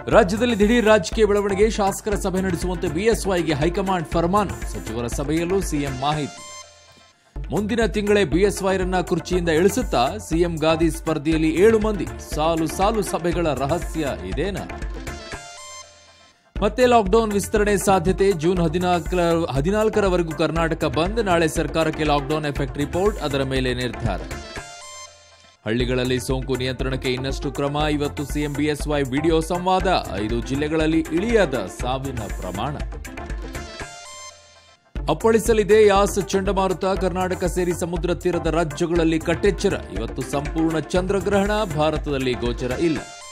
ರಾಜ್ಯದಲ್ಲಿ ದಿಢೀರ್ ರಾಜಕೀಯ ಬೆಳವಣಿಗೆ ಶಾಸಕರ ಸಭೆ ನಡೆಸುವಂತೆ ಬಿಎಸ್ವೈಗೆ ಹೈಕಮಾಂಡ್ ಫರ್ಮಾನು ಸಚಿವರ ಸಭೆಯಲ್ಲೂ ಸಿಎಂ ಮಾಹಿತಿ ಮುಂದಿನ ತಿಂಗಳೇ ಬಿಎಸ್ವೈರನ್ನ ಕುರ್ಚಿಯಿಂದ ಇಳಿಸುತ್ತಾ ಸಿಎಂ ಗಾದಿ ಸ್ಪರ್ಧೆಯಲ್ಲಿ ಏಳು ಮಂದಿ ಸಾಲು ಸಾಲು ಸಭೆಗಳ ರಹಸ್ಯ ಇದೇನಾ ಮತ್ತೆ ಲಾಕ್ಡೌನ್ ವಿಸ್ತರಣೆ ಸಾಧ್ಯತೆ ಜೂನ್ ಹದಿನಾಲ್ಕರ ಹದಿನಾಲ್ಕರವರೆಗೂ ಕರ್ನಾಟಕ ಬಂದ್ ನಾಳೆ ಸರ್ಕಾರಕ್ಕೆ ಲಾಕ್ಡೌನ್ ಎಫೆಕ್ಟ್ ರಿಪೋರ್ಟ್ ಅದರ ಮೇಲೆ ನಿರ್ಧಾರ ಹಳ್ಳಿಗಳಲ್ಲಿ ಸೋಂಕು ನಿಯಂತ್ರಣಕ್ಕೆ ಇನ್ನಷ್ಟು ಕ್ರಮ ಇವತ್ತು ಸಿಎಂ ಬಿಎಸ್ವೈ ವಿಡಿಯೋ ಸಂವಾದ ಐದು ಜಿಲ್ಲೆಗಳಲ್ಲಿ ಇಳಿಯದ ಸಾವಿನ ಪ್ರಮಾಣ ಅಪ್ಪಳಿಸಲಿದೆ ಯಾಸ್ ಚಂಡಮಾರುತ ಕರ್ನಾಟಕ ಸೇರಿ ಸಮುದ್ರ ತೀರದ ರಾಜ್ಯಗಳಲ್ಲಿ ಕಟ್ಟೆಚ್ಚರ ಇವತ್ತು ಸಂಪೂರ್ಣ ಚಂದ್ರಗ್ರಹಣ ಭಾರತದಲ್ಲಿ ಗೋಚರ ಇಲ್ಲ